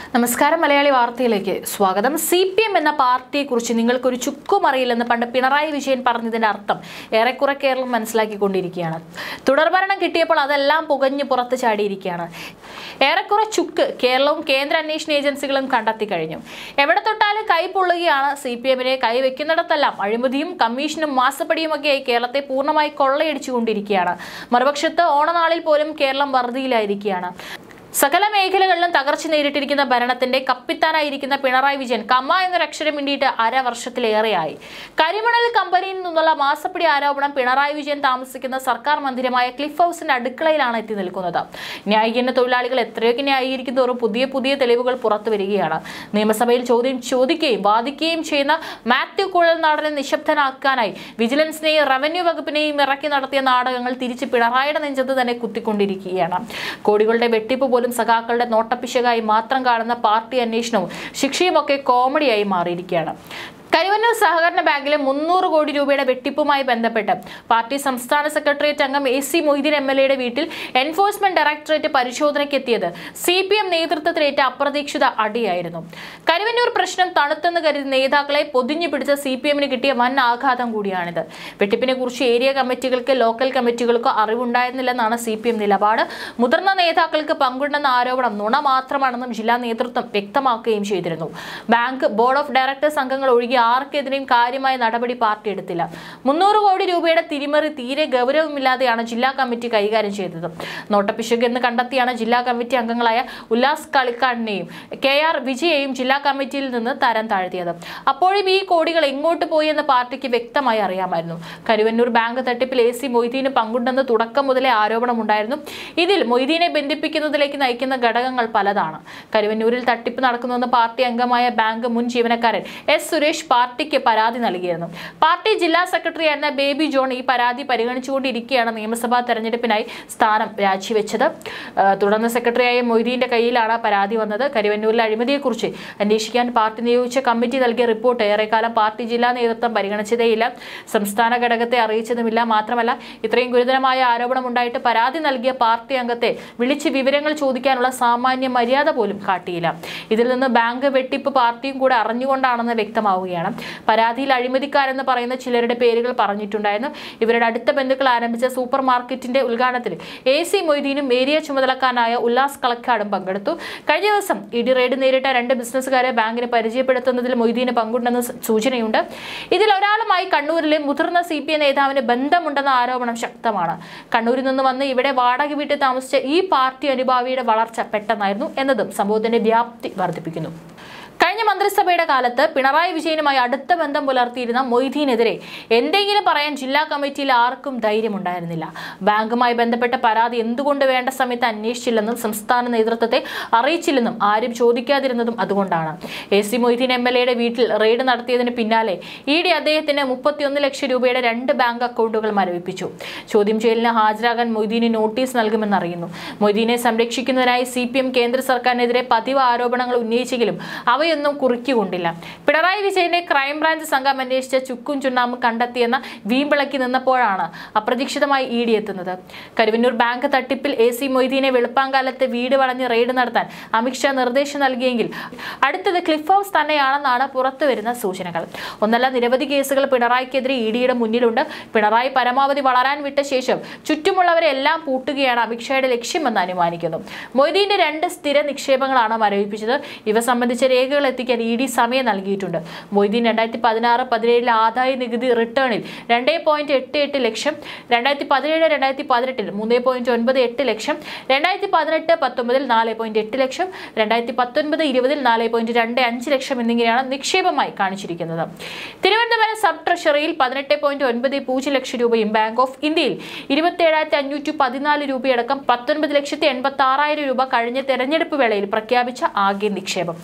നമസ്കാരം മലയാളി വാർത്തയിലേക്ക് സ്വാഗതം സി പി എം എന്ന പാർട്ടിയെക്കുറിച്ച് നിങ്ങൾക്കൊരു ചുക്കും അറിയില്ലെന്ന് പണ്ട് പിണറായി വിജയൻ പറഞ്ഞതിന്റെ അർത്ഥം ഏറെക്കുറെ കേരളം മനസ്സിലാക്കിക്കൊണ്ടിരിക്കുകയാണ് തുടർഭരണം കിട്ടിയപ്പോൾ അതെല്ലാം പുകഞ്ഞു പുറത്ത് ചാടിയിരിക്കുകയാണ് ഏറെക്കുറെ ചുക്ക് കേരളവും കേന്ദ്ര അന്വേഷണ ഏജൻസികളും കണ്ടെത്തി കഴിഞ്ഞു എവിടെ തൊട്ടാലും കൈ പൊള്ളുകയാണ് സി പി എമ്മിനെ കൈവെക്കുന്നിടത്തെല്ലാം അഴിമതിയും കമ്മീഷനും മാസപ്പടിയുമൊക്കെയായി കേരളത്തെ പൂർണ്ണമായി കൊള്ളയടിച്ചുകൊണ്ടിരിക്കുകയാണ് മറുപക്ഷത്ത് ഓണനാളിൽ പോലും കേരളം വറുതിയിലായിരിക്കുകയാണ് സകല മേഖലകളിലും തകർച്ച നേരിട്ടിരിക്കുന്ന ഭരണത്തിന്റെ കപ്പിത്താനായിരിക്കുന്ന പിണറായി വിജയൻ കമ്മ എന്നൊരക്ഷരം മിണ്ടിയിട്ട് അര വർഷത്തിലേറെയായി കരിമണൽ കമ്പനിയിൽ നിന്നുള്ള മാസപ്പടി ആരോപണം പിണറായി വിജയൻ താമസിക്കുന്ന സർക്കാർ മന്ദിരമായ ക്ലിഫ് ഹൗസിന്റെ അടുക്കളയിലാണ് എത്തി നിൽക്കുന്നത് ന്യായീകരണ തൊഴിലാളികൾ എത്രയൊക്കെ ന്യായീകരിക്കുന്നതോറും പുതിയ പുതിയ തെളിവുകൾ പുറത്തു വരികയാണ് നിയമസഭയിൽ ചോദ്യം ചോദിക്കുകയും വാദിക്കുകയും ചെയ്യുന്ന മാത്യു കുഴൽനാടനെ നിശബ്ദനാക്കാനായി വിജിലൻസിനെയും റവന്യൂ വകുപ്പിനെയും ഇറക്കി നടത്തിയ നാടകങ്ങൾ തിരിച്ച് പിണറായിയുടെ നെഞ്ചത്ത് തന്നെ കുത്തിക്കൊണ്ടിരിക്കുകയാണ് കോടികളുടെ വെട്ടിപ്പ് പോലും സഖാക്കളുടെ നോട്ടപ്പിശകായി മാത്രം കാണുന്ന പാർട്ടി അന്വേഷണവും ശിക്ഷയുമൊക്കെ കോമഡിയായി മാറിയിരിക്കുകയാണ് കരുവന്നൂർ സഹകരണ ബാങ്കിലെ മുന്നൂറ് കോടി രൂപയുടെ വെട്ടിപ്പുമായി ബന്ധപ്പെട്ട് പാർട്ടി സംസ്ഥാന സെക്രട്ടേറിയറ്റ് അംഗം A C Moideen M L എയുടെ വീട്ടിൽ എൻഫോഴ്സ്മെന്റ് ഡയറക്ടറേറ്റ് പരിശോധനയ്ക്കെത്തിയത് സി പി എം നേതൃത്വത്തിലേറ്റ അപ്രതീക്ഷിത അടിയായിരുന്നു കരുവന്നൂർ പ്രശ്നം തണുത്തെന്ന് കരുതി നേതാക്കളെ പൊതിഞ്ഞു പിടിച്ച സി പി എമ്മിന് കിട്ടിയ വൻ ആഘാതം കൂടിയാണിത് വെട്ടിപ്പിനെ കുറിച്ച് ഏരിയ കമ്മിറ്റികൾക്ക് ലോക്കൽ കമ്മിറ്റികൾക്കോ അറിവുണ്ടായിരുന്നില്ലെന്നാണ് സി പി എം നിലപാട് മുതിർന്ന നേതാക്കൾക്ക് പങ്കുണ്ടെന്ന ആരോപണം നുണ മാത്രമാണെന്നും ജില്ലാ നേതൃത്വം വ്യക്തമാക്കുകയും ചെയ്തിരുന്നു ബാങ്ക് ബോർഡ് ഓഫ് ഡയറക്ടേഴ്സ് അംഗങ്ങൾ ഒഴികെ ആർക്കെതിരെയും കാര്യമായ നടപടി പാർട്ടി എടുത്തില്ല മുന്നൂറ് കോടി രൂപയുടെ തിരിമറി തീരെ ഗൗരവമില്ലാതെയാണ് ജില്ലാ കമ്മിറ്റി കൈകാര്യം ചെയ്തത് നോട്ടപ്പിശക് എന്ന് കണ്ടെത്തിയാണ് ജില്ലാ കമ്മിറ്റി അംഗങ്ങളായ ഉല്ലാസ് കളിക്കാടിനെയും കെ ആർ വിജയെയും ജില്ലാ കമ്മിറ്റിയിൽ നിന്ന് തരം താഴ്ത്തിയത് അപ്പോഴും ഈ കോടികൾ എങ്ങോട്ട് പോയി എന്ന് പാർട്ടിക്ക് വ്യക്തമായി അറിയാമായിരുന്നു കരുവന്നൂർ ബാങ്ക് തട്ടിപ്പിൽ എ സി മൊയ്തീന് പങ്കുണ്ടെന്ന് തുടക്കം മുതലേ ആരോപണമുണ്ടായിരുന്നു ഇതിൽ മൊയ്തീനെ ബന്ധിപ്പിക്കുന്നതിലേക്ക് നയിക്കുന്ന ഘടകങ്ങൾ പലതാണ് കരുവന്നൂരിൽ തട്ടിപ്പ് നടക്കുന്നുവെന്ന് പാർട്ടി അംഗമായ ബാങ്ക് മുൻ ജീവനക്കാരൻ എസ് സുരേഷ് പാർട്ടിക്ക് പരാതി നൽകിയിരുന്നു പാർട്ടി ജില്ലാ സെക്രട്ടറി ആയിരുന്ന ബേബി ജോൺ ഈ പരാതി പരിഗണിച്ചുകൊണ്ടിരിക്കെയാണ് നിയമസഭാ തെരഞ്ഞെടുപ്പിനായി സ്ഥാനം രാജിവെച്ചത് ആ, തുടർന്ന് സെക്രട്ടറിയായ മൊയ്തീന്റെ കയ്യിലാണ് പരാതി വന്നത് കരുവന്നൂരിലെ അഴിമതിയെക്കുറിച്ച് അന്വേഷിക്കാൻ പാർട്ടി നിയോഗിച്ച കമ്മിറ്റി നൽകിയ റിപ്പോർട്ട് ഏറെക്കാലം പാർട്ടി ജില്ലാ നേതൃത്വം പരിഗണിച്ചതേയില്ല സംസ്ഥാന ഘടകത്തെ അറിയിച്ചതുമില്ല മാത്രമല്ല ഇത്രയും ഗുരുതരമായ ആരോപണം ഉണ്ടായിട്ട് പരാതി നൽകിയ പാർട്ടി അംഗത്തെ വിളിച്ച് വിവരങ്ങൾ ചോദിക്കാനുള്ള സാമാന്യ മര്യാദ പോലും കാട്ടിയില്ല ഇതിൽ നിന്ന് ബാങ്ക് വെട്ടിപ്പ് പാർട്ടിയും കൂടെ അറിഞ്ഞുകൊണ്ടാണെന്ന് വ്യക്തമാവുകയാണ് പരാതിയിൽ അഴിമതിക്കാരെന്ന് പറയുന്ന ചിലരുടെ പേരുകൾ പറഞ്ഞിട്ടുണ്ടായിരുന്നു ഇവരുടെ അടുത്ത ബന്ധുക്കൾ ആരംഭിച്ച സൂപ്പർ മാർക്കറ്റിന്റെ ഉദ്ഘാടനത്തിൽ എ സി മൊയ്തീനും ഏരിയ ചുമതലക്കാരനായ ഉല്ലാസ് കളക്കാടും പങ്കെടുത്തു കഴിഞ്ഞ ദിവസം ഇടി റെയ്ഡ് നേരിട്ട രണ്ട് ബിസിനസ്സുകാരെ ബാങ്കിന് പരിചയപ്പെടുത്തുന്നതിൽ മൊയ്തീന് പങ്കുണ്ടെന്ന് സ- സൂചനയുണ്ട് ഇതിൽ ഒരാളുമായി കണ്ണൂരിലെ മുതിർന്ന സി പി ഐ നേതാവിന് ബന്ധമുണ്ടെന്ന ആരോപണം ശക്തമാണ് കണ്ണൂരിൽ നിന്ന് വന്ന് ഇവിടെ വാടക വീട്ടിൽ താമസിച്ച ഈ പാർട്ടി അനുഭാവിയുടെ വളർച്ച പെട്ടെന്നായിരുന്നു എന്നതും സംഭവത്തിന്റെ വ്യാപ്തി വർദ്ധിപ്പിക്കുന്നു കഴിഞ്ഞ മന്ത്രിസഭയുടെ കാലത്ത് പിണറായി വിജയനുമായി അടുത്ത ബന്ധം പുലർത്തിയിരുന്ന മൊയ്തീനെതിരെ എന്തെങ്കിലും പറയാൻ ജില്ലാ കമ്മിറ്റിയിൽ ആർക്കും ധൈര്യമുണ്ടായിരുന്നില്ല ബാങ്കുമായി ബന്ധപ്പെട്ട പരാതി എന്തുകൊണ്ട് വേണ്ട സമയത്ത് അന്വേഷിച്ചില്ലെന്നും സംസ്ഥാന നേതൃത്വത്തെ അറിയിച്ചില്ലെന്നും ആരും ചോദിക്കാതിരുന്നതും അതുകൊണ്ടാണ് A C Moideen M L എയുടെ വീട്ടിൽ റെയ്ഡ് നടത്തിയതിന് പിന്നാലെ ഇ ഡി അദ്ദേഹത്തിന് മുപ്പത്തിയൊന്ന് ലക്ഷം രൂപയുടെ രണ്ട് ബാങ്ക് അക്കൗണ്ടുകൾ മരവിപ്പിച്ചു ചോദ്യം ചെയ്യലിന് ഹാജരാകാൻ മൊയ്തീന് നോട്ടീസ് നൽകുമെന്ന് അറിയുന്നു മൊയ്തീനെ സംരക്ഷിക്കുന്നതിനായി സി പി എം കേന്ദ്ര സർക്കാരിനെതിരെ പതിവ് ആരോപണങ്ങൾ ഉന്നയിച്ചെങ്കിലും അവയൊന്നും കുറിക്കുകൊണ്ടില്ല പിണറായി വിജയനെ ക്രൈംബ്രാഞ്ച് സംഘം അന്വേഷിച്ച ചുക്കും ചുണ്ണാമ്പും കണ്ടെത്തിയെന്ന വീമ്പിളക്കി നിന്നപ്പോഴാണ് അപ്രതീക്ഷിതമായി ഇ ഡി എത്തുന്നത് കരുവന്നൂർ ബാങ്ക് തട്ടിപ്പിൽ എ സി മൊയ്തീനെ വെളുപ്പാങ്കാലത്ത് വീട് വളഞ്ഞ് റെയ്ഡ് നടത്താൻ അമിത്ഷാ നിർദ്ദേശം നൽകിയെങ്കിൽ അടുത്തത് ക്ലിഫ് ഹൗസ് തന്നെയാണെന്നാണ് പുറത്തുവരുന്ന സൂചനകൾ ഒന്നല്ല നിരവധി കേസുകൾ പിണറായിക്കെതിരെ ഇ ഡിയുടെ മുന്നിലുണ്ട് പിണറായി പരമാവധി വളരാൻ വിട്ട ശേഷം ചുറ്റുമുള്ളവരെ എല്ലാം പൂട്ടുകയാണ് അമിത്ഷായുടെ ലക്ഷ്യമെന്ന് അനുമാനിക്കുന്നു മൊയ്തീന്റെ രണ്ട് സ്ഥിര നിക്ഷേപങ്ങളാണ് മരവിപ്പിച്ചത് ഇവ സംബന്ധിച്ച രേഖകൾ എത്തിക്കാൻ ഇ ഡി സമയം നൽകിയിട്ടുണ്ട് മൊയ്തീൻ രണ്ടായിരത്തി പതിനാറ് പതിനേഴിലെ ആദായ നികുതി റിട്ടേണിൽ രണ്ടേ പോയിന്റ് എട്ട് എട്ട് ലക്ഷം രണ്ടായിരത്തി പതിനേഴ് രണ്ടായിരത്തി പതിനെട്ടിൽ മൂന്ന് പോയിന്റ് ഒൻപത് എട്ട് ലക്ഷം രണ്ടായിരത്തി പതിനെട്ട് പത്തൊമ്പതിൽ നാല് പോയിന്റ് എട്ട് ലക്ഷം രണ്ടായിരത്തി പത്തൊൻപത് ഇരുപതിൽ നാല് പോയിന്റ് രണ്ട് അഞ്ച് ലക്ഷം എന്നിങ്ങനെയാണ് നിക്ഷേപമായി കാണിച്ചിരിക്കുന്നത് തിരുവനന്തപുരം സബ് ട്രഷറിയിൽ പതിനെട്ട് പോയിന്റ് ഒൻപത് പൂജ്യം ലക്ഷം രൂപയും ബാങ്ക് ഓഫ് ഇന്ത്യയിൽ ഇരുപത്തി ഏഴായിരത്തി അഞ്ഞൂറ്റി പതിനാല് രൂപയടക്കം പത്തൊൻപത് ലക്ഷത്തി എൺപത്തി ആറായിരം രൂപ കഴിഞ്ഞ തെരഞ്ഞെടുപ്പ് വേളയിൽ പ്രഖ്യാപിച്ച ആകെ നിക്ഷേപം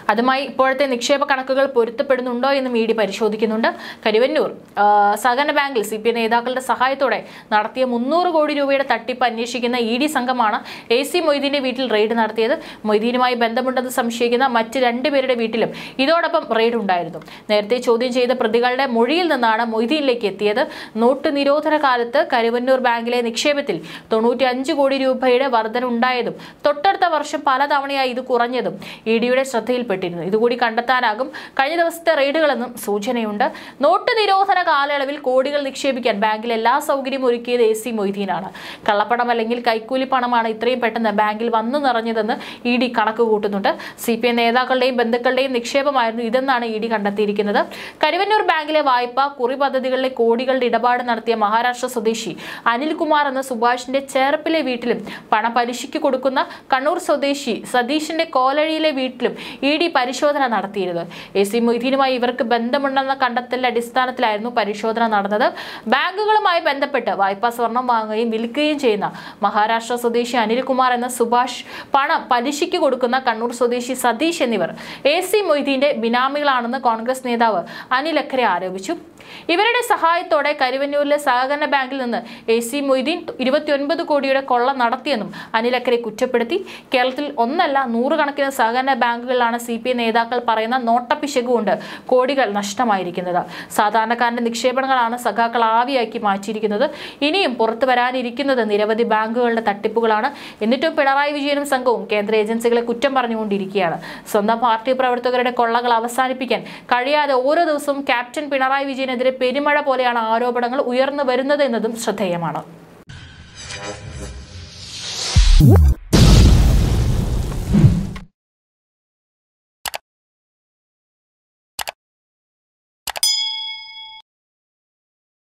അതുമായി ഇപ്പോഴത്തെ നിക്ഷേപ കണക്കുകൾ പൊരുത്തപ്പെടുന്നുണ്ടോ എന്നും ഇ ഡി പരിശോധിക്കുന്നുണ്ട് കരുവന്നൂർ ആ, സഹകരണ ബാങ്കിൽ സി പി ഐ നേതാക്കളുടെ സഹായത്തോടെ നടത്തിയ മുന്നൂറ് കോടി രൂപയുടെ തട്ടിപ്പ് അന്വേഷിക്കുന്ന ഇ ഡി സംഘമാണ് എ സി മൊയ്തീന്റെ വീട്ടിൽ റെയ്ഡ് നടത്തിയത് മൊയ്തീനുമായി ബന്ധമുണ്ടെന്ന് സംശയിക്കുന്ന മറ്റ് രണ്ടുപേരുടെ വീട്ടിലും ഇതോടൊപ്പം റെയ്ഡ് ഉണ്ടായിരുന്നു നേരത്തെ ചോദ്യം ചെയ്ത പ്രതികളുടെ മൊഴിയിൽ നിന്നാണ് മൊയ്തീനിലേക്ക് എത്തിയത് നോട്ട് നിരോധന കാലത്ത് കരുവന്നൂർ ബാങ്കിലെ നിക്ഷേപത്തിൽ തൊണ്ണൂറ്റി അഞ്ച് കോടി രൂപയുടെ വർധന ഉണ്ടായതും തൊട്ടടുത്ത വർഷം പലതവണയായി ഇത് കുറഞ്ഞതും ഇ ഡിയുടെ ശ്രദ്ധയിൽപ്പെട്ടിരുന്നു ഇതുകൂടി കണ്ടെത്താനാകും കഴിഞ്ഞ ദിവസത്തെ റെയ്ഡുകളെന്നും സൂചനയുണ്ട് നോട്ട് നിരോധന കാലയളവിൽ കോടികൾ നിക്ഷേപിക്കാൻ ബാങ്കിൽ എല്ലാ സൗകര്യവും ഒരുക്കിയത് എ സി മൊയ്തീനാണ് കള്ളപ്പണം അല്ലെങ്കിൽ കൈക്കൂലി പണമാണ് ഇത്രയും പെട്ടെന്ന് ബാങ്കിൽ വന്നു നിറഞ്ഞതെന്ന് ഇ ഡി കണക്ക് കൂട്ടുന്നുണ്ട് സി പി എം നേതാക്കളുടെയും ബന്ധുക്കളുടെയും നിക്ഷേപമായിരുന്നു ഇതെന്നാണ് ഇ ഡി കണ്ടെത്തിയിരിക്കുന്നത് കരുവന്നൂർ ബാങ്കിലെ വായ്പ കുറി പദ്ധതികളിലെ കോടികളുടെ ഇടപാട് നടത്തിയ മഹാരാഷ്ട്ര സ്വദേശി അനിൽകുമാർ എന്ന സുഭാഷിന്റെ ചേർപ്പിലെ വീട്ടിലും പണം പലിശയ്ക്ക് കൊടുക്കുന്ന കണ്ണൂർ സ്വദേശി സതീഷിന്റെ കോലഴിയിലെ വീട്ടിലും ഇ ഡി പരിശോധന നടത്തിയിരുന്നത് എ സി മൊയ്തീനുമായി ഇവർക്ക് ബന്ധമുണ്ടെന്ന കണ്ടെത്തലിന്റെ അടിസ്ഥാനത്തിലായിരുന്നു പരിശോധന നടന്നത് ബാങ്കുകളുമായി ബന്ധപ്പെട്ട് വായ്പാ സ്വർണം വാങ്ങുകയും വിൽക്കുകയും ചെയ്യുന്ന മഹാരാഷ്ട്ര സ്വദേശി അനിൽകുമാർ എന്ന സുഭാഷ് പണം പലിശയ്ക്ക് കൊടുക്കുന്ന കണ്ണൂർ സ്വദേശി സതീഷ് എന്നിവർ എ സി മൊയ്തീന്റെ ബിനാമികളാണെന്ന് കോൺഗ്രസ് നേതാവ് അനിൽ അഖരെ ആരോപിച്ചു ഇവരുടെ സഹായത്തോടെ കരുവന്നൂരിലെ സഹകരണ ബാങ്കിൽ നിന്ന് എ സി മൊയ്തീൻ ഇരുപത്തിയൊൻപത് കോടിയുടെ കൊള്ള നടത്തിയെന്നും അനിൽ അക്കരെ കുറ്റപ്പെടുത്തി കേരളത്തിൽ ഒന്നല്ല നൂറുകണക്കിന് സഹകരണ ബാങ്കുകളിലാണ് സി പി ഐ നേതാക്കൾ പറയുന്ന നോട്ടപ്പിശക് കൊണ്ട് കോടികൾ നഷ്ടമായിരിക്കുന്നത് സാധാരണക്കാരന്റെ നിക്ഷേപങ്ങളാണ് സഖാക്കൾ ആവിയാക്കി മാറ്റിയിരിക്കുന്നത് ഇനിയും പുറത്തു വരാനിരിക്കുന്നത് നിരവധി ബാങ്കുകളുടെ തട്ടിപ്പുകളാണ് എന്നിട്ടും പിണറായി വിജയനും സംഘവും കേന്ദ്ര ഏജൻസികളെ കുറ്റം പറഞ്ഞുകൊണ്ടിരിക്കുകയാണ് സ്വന്തം പാർട്ടി പ്രവർത്തകരുടെ കൊള്ളകൾ അവസാനിപ്പിക്കാൻ കഴിയാതെ ഓരോ ദിവസവും ക്യാപ്റ്റൻ പിണറായി വിജയനെതിരെ പെരുമഴ പോലെയാണ് ആരോപണങ്ങൾ ഉയർന്നു വരുന്നത് എന്നതും ശ്രദ്ധേയമാണ്